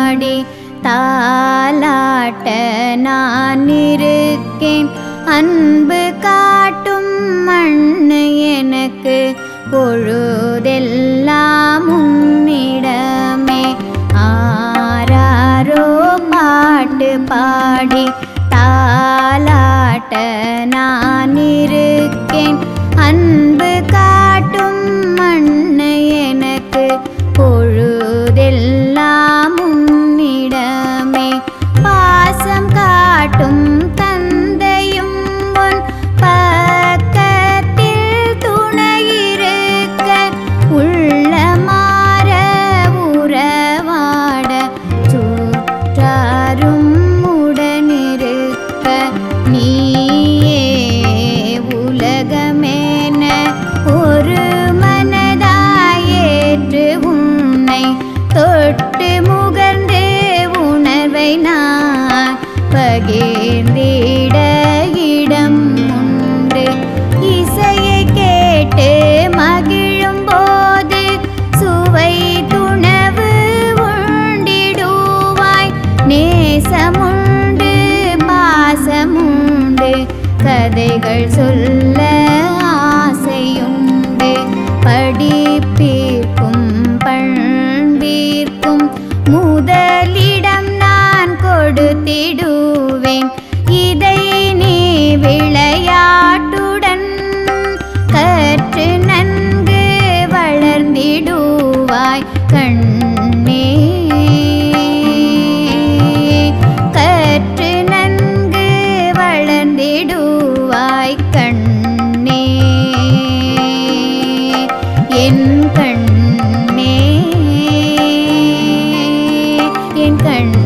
பாடி தாலாட்ட நான் இருக்கேன் அன்பு காட்டும் மண்ணு எனக்கு பொழுதெல்லாம் உன்னிடமே ஆராரோ பாட்டு பாடி தாலாட்ட நான் இருக்கேன் அன்பு காட்டும் மண்ணு எனக்கு பொழுதெல்லாம் உன்னிடமே பாசம் காட்டும் தந்தையும் உன் பக்கத்தில் துணையிருக்க உள்ளமாற உறவாட சுற்றாரும் உடனிருக்க நீயே உலகமேன ஒரு மனதாயேற்று உன்னை தொட்டு முகர்ந்து உணர்வை நான் பகிர்ந்திட இடம் உண்டு இசையை கேட்டு மகிழும் போது சுவை துணவு உண்டிடுவாய் நேசமுண்டு பாசமுண்டு கதைகள் சொல்ல ஆசையுண்டு படிப்பிற்கும் பண்பிற்கும் முதலிடம் நான் கொடுத்திடுவேன் இதை நீ விளையாட்டுடன் கற்று நன்கு வளர்ந்திடுவாய் கண்ணே கற்று நன்கு வளர்ந்திடுவாய் கண்ணே என் கண்ணே என் கண்ணே